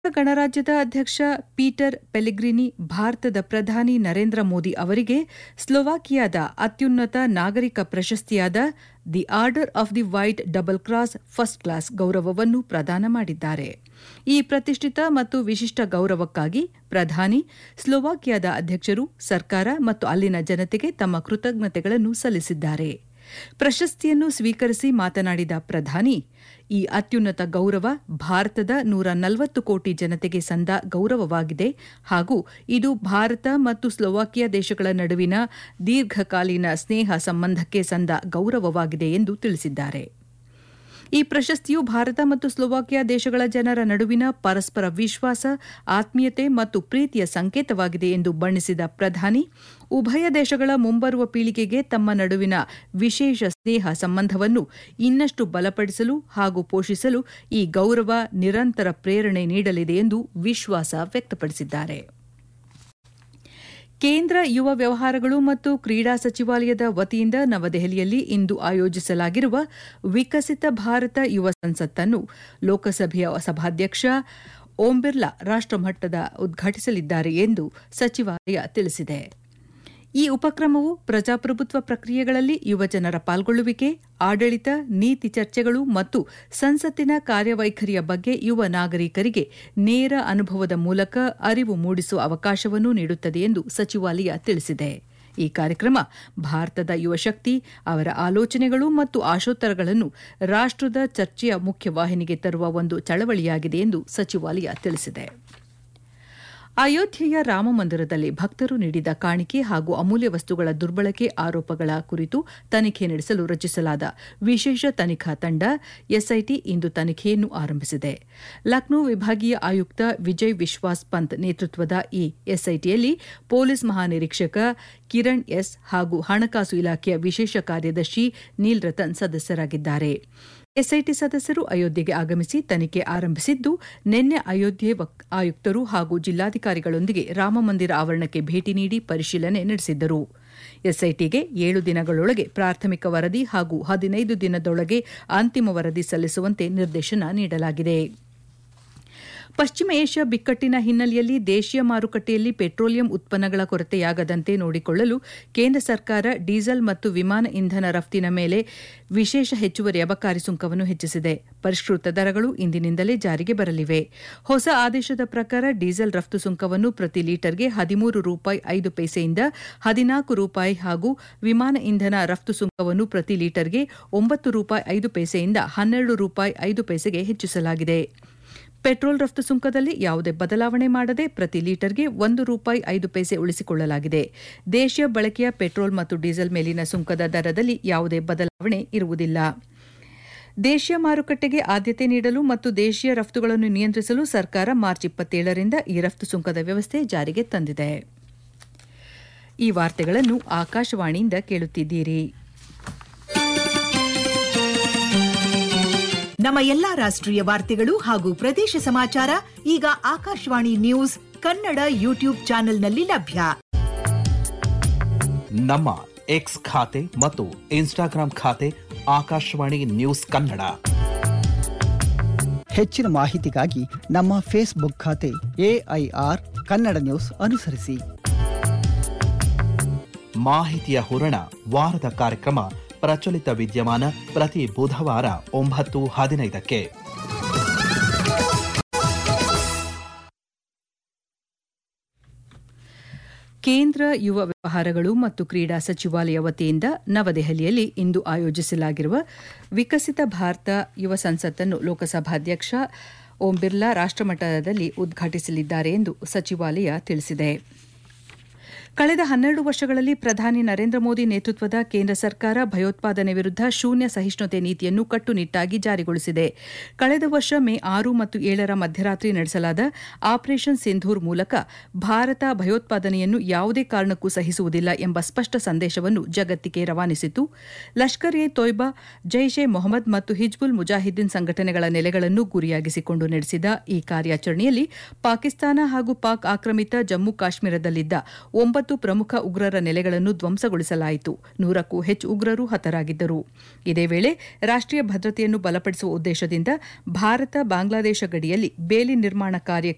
ಗಣರಾಜ್ಯದ ಅಧ್ಯಕ್ಷ Peter Pellegrini ಭಾರತದ ಪ್ರಧಾನಿ ನರೇಂದ್ರ ಮೋದಿ ಅವರಿಗೆ ಸ್ಲೋವಾಕಿಯಾದ ಅತ್ಯುನ್ನತ ನಾಗರಿಕ ಪ್ರಶಸ್ತಿಯಾದ the order of the white double cross first class ಗೌರವವನ್ನು ಪ್ರದಾನ ಮಾಡಿದ್ದಾರೆ ಈ ಪ್ರತಿಷ್ಠಿತ ಮತ್ತು ವಿಶಿಷ್ಟ ಗೌರವಕ್ಕಾಗಿ ಪ್ರಧಾನಿ ಸ್ಲೋವಾಕಿಯಾದ ಅಧ್ಯಕ್ಷರು ಸರ್ಕಾರ ಮತ್ತು ಅಲ್ಲಿನ ಜನತೆಗೆ ತಮ್ಮ ಕೃತಜ್ಞತೆಗಳನ್ನು ಸಲ್ಲಿಸಿದ್ದಾರೆ ಪ್ರಶಸ್ತಿಯನ್ನು ಸ್ವೀಕರಿಸಿ ಮಾತನಾಡಿದ ಪ್ರಧಾನಿ ಈ ಅತ್ಯುನ್ನತ ಗೌರವ ಭಾರತದ ನೂರ ನಲವತ್ತು ಕೋಟಿ ಜನತೆಗೆ ಸಂದ ಗೌರವವಾಗಿದೆ ಹಾಗೂ ಇದು ಭಾರತ ಮತ್ತು ಸ್ಲೋವಾಕಿಯಾ ದೇಶಗಳ ನಡುವಿನ ದೀರ್ಘಕಾಲೀನ ಸ್ನೇಹ ಸಂಬಂಧಕ್ಕೆ ಸಂದ ಗೌರವವಾಗಿದೆ ಎಂದು ತಿಳಿಸಿದ್ದಾರೆ ಈ ಪ್ರಶಸ್ತಿಯು ಭಾರತ ಮತ್ತು ಸ್ಲೋವಾಕಿಯಾ ದೇಶಗಳ ಜನರ ನಡುವಿನ ಪರಸ್ಪರ ವಿಶ್ವಾಸ ಆತ್ಮೀಯತೆ ಮತ್ತು ಪ್ರೀತಿಯ ಸಂಕೇತವಾಗಿದೆ ಎಂದು ಬಣ್ಣಿಸಿದ ಪ್ರಧಾನಿ ಉಭಯ ದೇಶಗಳ ಮುಂಬರುವ ಪೀಳಿಗೆಗೆ ತಮ್ಮ ನಡುವಿನ ವಿಶೇಷ ಸ್ನೇಹ ಸಂಬಂಧವನ್ನು ಇನ್ನಷ್ಟು ಬಲಪಡಿಸಲು ಹಾಗೂ ಪೋಷಿಸಲು ಈ ಗೌರವ ನಿರಂತರ ಪ್ರೇರಣೆ ನೀಡಲಿದೆ ಎಂದು ವಿಶ್ವಾಸ ವ್ಯಕ್ತಪಡಿಸಿದ್ದಾರೆ ಕೇಂದ್ರ ಯುವ ವ್ಯವಹಾರಗಳು ಮತ್ತು ಕ್ರೀಡಾ ಸಚಿವಾಲಯದ ವತಿಯಿಂದ ನವದೆಹಲಿಯಲ್ಲಿ ಇಂದು ಆಯೋಜಿಸಲಾಗಿರುವ ವಿಕಸಿತ ಭಾರತ ಯುವ ಸಂಸತ್ತನ್ನು ಲೋಕಸಭೆಯ ಸಭಾಧ್ಯಕ್ಷ ಓಂ ಬಿರ್ಲಾ ರಾಷ್ಟಮಟ್ಟದ ಉದ್ಘಾಟಿಸಲಿದ್ದಾರೆ ಎಂದು ಸಚಿವಾಲಯ ತಿಳಿಸಿದೆ ಈ ಉಪಕ್ರಮವು ಪ್ರಜಾಪ್ರಭುತ್ವ ಪ್ರಕ್ರಿಯೆಗಳಲ್ಲಿ ಯುವಜನರ ಪಾಲ್ಗೊಳ್ಳುವಿಕೆ ಆಡಳಿತ ನೀತಿ ಚರ್ಚೆಗಳು ಮತ್ತು ಸಂಸತ್ತಿನ ಕಾರ್ಯವೈಖರಿಯ ಬಗ್ಗೆ ಯುವ ನಾಗರಿಕರಿಗೆ ನೇರ ಅನುಭವದ ಮೂಲಕ ಅರಿವು ಮೂಡಿಸುವ ಅವಕಾಶವನ್ನು ನೀಡುತ್ತದೆ ಎಂದು ಸಚಿವಾಲಯ ತಿಳಿಸಿದೆ ಈ ಕಾರ್ಯಕ್ರಮ ಭಾರತದ ಯುವಶಕ್ತಿ ಅವರ ಆಲೋಚನೆಗಳು ಮತ್ತು ಆಶೋತ್ತರಗಳನ್ನು ರಾಷ್ಟದ ಚರ್ಚೆಯ ಮುಖ್ಯವಾಹಿನಿಗೆ ತರುವ ಒಂದು ಚಳವಳಿಯಾಗಿದೆ ಎಂದು ಸಚಿವಾಲಯ ತಿಳಿಸಿದೆ ಅಯೋಧ್ಯೆಯ ರಾಮಮಂದಿರದಲ್ಲಿ ಭಕ್ತರು ನೀಡಿದ ಕಾಣಿಕೆ ಹಾಗೂ ಅಮೂಲ್ಯ ವಸ್ತುಗಳ ದುರ್ಬಳಕೆ ಆರೋಪಗಳ ಕುರಿತು ತನಿಖೆ ನಡೆಸಲು ರಚಿಸಲಾದ ವಿಶೇಷ ತನಿಖಾ ತಂಡ ಎಸ್ಐಟಿ ಇಂದು ತನಿಖೆಯನ್ನು ಆರಂಭಿಸಿದೆ ಲಕ್ನೋ ವಿಭಾಗೀಯ ಆಯುಕ್ತ ವಿಜಯ್ ವಿಶ್ವಾಸ್ ಪಂತ್ ನೇತೃತ್ವದ ಈ ಎಸ್ಐಟಿಯಲ್ಲಿ ಪೊಲೀಸ್ ಮಹಾನಿರೀಕ್ಷಕ ಕಿರಣ್ ಎಸ್ ಹಾಗೂ ಹಣಕಾಸು ಇಲಾಖೆಯ ವಿಶೇಷ ಕಾರ್ಯದರ್ಶಿ ನೀಲ್ ರತನ್ ಸದಸ್ಯರಾಗಿದ್ದಾರೆ ಎಸ್ಐಟಿ ಸದಸ್ಯರು ಅಯೋಧ್ಯೆಗೆ ಆಗಮಿಸಿ ತನಿಖೆ ಆರಂಭಿಸಿದ್ದು ನಿನ್ನೆ ಅಯೋಧ್ಯೆ ಆಯುಕ್ತರು ಹಾಗೂ ಜಿಲ್ಲಾಧಿಕಾರಿಗಳೊಂದಿಗೆ ರಾಮಮಂದಿರ ಆವರಣಕ್ಕೆ ಭೇಟಿ ನೀಡಿ ಪರಿಶೀಲನೆ ನಡೆಸಿದ್ದರು ಎಸ್ಐಟಿಗೆ ಏಳು ದಿನಗಳೊಳಗೆ ಪ್ರಾಥಮಿಕ ವರದಿ ಹಾಗೂ ಹದಿನೈದು ದಿನದೊಳಗೆ ಅಂತಿಮ ವರದಿ ಸಲ್ಲಿಸುವಂತೆ ನಿರ್ದೇಶನ ನೀಡಲಾಗಿದೆ ಪಶ್ಚಿಮ ಏಷ್ಯಾ ಬಿಕ್ಕಟ್ಟಿನ ಹಿನ್ನೆಲೆಯಲ್ಲಿ ದೇಶೀಯ ಮಾರುಕಟ್ಟೆಯಲ್ಲಿ ಪೆಟ್ರೋಲಿಯಂ ಉತ್ಪನ್ನಗಳ ಕೊರತೆಯಾಗದಂತೆ ನೋಡಿಕೊಳ್ಳಲು ಕೇಂದ್ರ ಸರ್ಕಾರ ಡೀಸೆಲ್ ಮತ್ತು ವಿಮಾನ ಇಂಧನ ರಫ್ತಿನ ಮೇಲೆ ವಿಶೇಷ ಹೆಚ್ಚುವರಿ ಅಬಕಾರಿ ಸುಂಕವನ್ನು ಹೆಚ್ಚಿಸಿದೆ ಪರಿಷ್ಕೃತ ದರಗಳು ಇಂದಿನಿಂದಲೇ ಜಾರಿಗೆ ಬರಲಿವೆ ಹೊಸ ಆದೇಶದ ಪ್ರಕಾರ ಡೀಸೆಲ್ ರಫ್ತು ಸುಂಕವನ್ನು ಪ್ರತಿ ಲೀಟರ್ಗೆ ಹದಿಮೂರು ರೂಪಾಯಿ ಐದು ಪೈಸೆಯಿಂದ ಹದಿನಾಲ್ಕು ರೂಪಾಯಿ ಹಾಗೂ ವಿಮಾನ ಇಂಧನ ರಫ್ತು ಸುಂಕವನ್ನು ಪ್ರತಿ ಲೀಟರ್ಗೆ ಒಂಬತ್ತು ರೂಪಾಯಿ ಐದು ಪೈಸೆಯಿಂದ ಹನ್ನೆರಡು ರೂಪಾಯಿ ಐದು ಪೈಸೆಗೆ ಹೆಚ್ಚಿಸಲಾಗಿದೆ ಪೆಟ್ರೋಲ್ ರಫ್ತು ಸುಂಕದಲ್ಲಿ ಯಾವುದೇ ಬದಲಾವಣೆ ಮಾಡದೆ ಪ್ರತಿ ಲೀಟರ್ಗೆ ಒಂದು ರೂಪಾಯಿ ಐದು ಪೈಸೆ ಉಳಿಸಿಕೊಳ್ಳಲಾಗಿದೆ ದೇಶೀಯ ಬಳಕೆಯ ಪೆಟ್ರೋಲ್ ಮತ್ತು ಡೀಸೆಲ್ ಮೇಲಿನ ಸುಂಕದ ದರದಲ್ಲಿ ಯಾವುದೇ ಬದಲಾವಣೆ ಇರುವುದಿಲ್ಲ ದೇಶೀಯ ಮಾರುಕಟ್ಟೆಗೆ ಆದ್ಯತೆ ನೀಡಲು ಮತ್ತು ದೇಶೀಯ ರಫ್ತುಗಳನ್ನು ನಿಯಂತ್ರಿಸಲು ಸರ್ಕಾರ ಮಾರ್ಚ್ ಇಪ್ಪತ್ತೇಳರಿಂದ ಈ ರಫ್ತು ಸುಂಕದ ವ್ಯವಸ್ಥೆ ಜಾರಿಗೆ ತಂದಿದೆ ಈ ವಾರ್ತೆಗಳನ್ನು ಆಕಾಶವಾಣಿಯಿಂದ ಕೇಳುತ್ತಿದ್ದೀರಿ ನಮ್ಮ ಎಲ್ಲಾ ರಾಷ್ಟ್ರೀಯ ವಾರ್ತೆಗಳು ಹಾಗೂ ಪ್ರದೇಶ ಸಮಾಚಾರ ಈಗ ಆಕಾಶವಾಣಿ ನ್ಯೂಸ್ ಕನ್ನಡ ಯೂಟ್ಯೂಬ್ ಚಾನೆಲ್ನಲ್ಲಿ ಲಭ್ಯ ನಮ್ಮ ಎಕ್ಸ್ ಖಾತೆ ಮತ್ತು ಇನ್ಸ್ಟಾಗ್ರಾಂ ಖಾತೆ ಆಕಾಶವಾಣಿ ನ್ಯೂಸ್ ಕನ್ನಡ ಹೆಚ್ಚಿನ ಮಾಹಿತಿಗಾಗಿ ನಮ್ಮ ಫೇಸ್ಬುಕ್ ಖಾತೆ ಎಐಆರ್ ಕನ್ನಡ ನ್ಯೂಸ್ ಅನುಸರಿಸಿ ಮಾಹಿತಿಯ ಹೂರಣ ವಾರದ ಕಾರ್ಯಕ್ರಮ ಪ್ರಚಲಿತ ವಿದ್ಯಮಾನ ಪ್ರತಿ ಬುಧವಾರ ಒಂಬತ್ತು ಹದಿನೈದಕ್ಕೆ ಕೇಂದ್ರ ಯುವ ವ್ಯವಹಾರಗಳು ಮತ್ತು ಕ್ರೀಡಾ ಸಚಿವಾಲಯ ವತಿಯಿಂದ ನವದೆಹಲಿಯಲ್ಲಿ ಇಂದು ಆಯೋಜಿಸಲಾಗಿರುವ ವಿಕಸಿತ ಭಾರತ ಯುವ ಸಂಸತ್ತನ್ನು ಲೋಕಸಭಾಧ್ಯಕ್ಷ ಓಂ ಬಿರ್ಲಾ ರಾಷ್ಟಮಟ್ಟದಲ್ಲಿ ಉದ್ಘಾಟಿಸಲಿದ್ದಾರೆ ಎಂದು ಸಚಿವಾಲಯ ತಿಳಿಸಿದೆ ಕಳೆದ ಹನ್ನೆರಡು ವರ್ಷಗಳಲ್ಲಿ ಪ್ರಧಾನಿ ನರೇಂದ್ರ ಮೋದಿ ನೇತೃತ್ವದ ಕೇಂದ್ರ ಸರ್ಕಾರ ಭಯೋತ್ಪಾದನೆ ವಿರುದ್ಧ ಶೂನ್ಯ ಸಹಿಷ್ಣುತೆ ನೀತಿಯನ್ನು ಕಟ್ಟುನಿಟ್ಟಾಗಿ ಜಾರಿಗೊಳಿಸಿದೆ ಕಳೆದ ವರ್ಷ ಮೇ ಆರು ಮತ್ತು ಏಳರ ಮಧ್ಯರಾತ್ರಿ ನಡೆಸಲಾದ ಆಪರೇಷನ್ ಸಿಂಧೂರ್ ಮೂಲಕ ಭಾರತ ಭಯೋತ್ಪಾದನೆಯನ್ನು ಯಾವುದೇ ಕಾರಣಕ್ಕೂ ಸಹಿಸುವುದಿಲ್ಲ ಎಂಬ ಸ್ಪಷ್ಟ ಸಂದೇಶವನ್ನು ಜಗತ್ತಿಗೆ ರವಾನಿಸಿತು ಲಷ್ಕರ್ ಎ ತೊಯ್ಬಾ ಜೈಷ್ ಎ ಮೊಹಮ್ಮದ್ ಮತ್ತು ಹಿಜ್ಬುಲ್ ಮುಜಾಹಿದ್ದೀನ್ ಸಂಘಟನೆಗಳ ನೆಲೆಗಳನ್ನು ಗುರಿಯಾಗಿಸಿಕೊಂಡು ನಡೆಸಿದ ಈ ಕಾರ್ಯಾಚರಣೆಯಲ್ಲಿ ಪಾಕಿಸ್ತಾನ ಹಾಗೂ ಪಾಕ್ ಆಕ್ರಮಿತ ಜಮ್ಮು ಕಾಶ್ಮೀರದಲ್ಲಿದ್ದ ಒಂಬತ್ತು ಪ್ರಮುಖ ಉಗ್ರರ ನೆಲೆಗಳನ್ನು ಧ್ವಂಸಗೊಳಿಸಲಾಯಿತು ನೂರಕ್ಕೂ ಹೆಚ್ಚು ಉಗ್ರರು ಹತರಾಗಿದ್ದರು ಇದೇ ವೇಳೆ ರಾಷ್ಟೀಯ ಭದ್ರತೆಯನ್ನು ಬಲಪಡಿಸುವ ಉದ್ದೇಶದಿಂದ ಭಾರತ ಬಾಂಗ್ಲಾದೇಶ ಗಡಿಯಲ್ಲಿ ಬೇಲಿ ನಿರ್ಮಾಣ ಕಾರ್ಯಕ್ಕೆ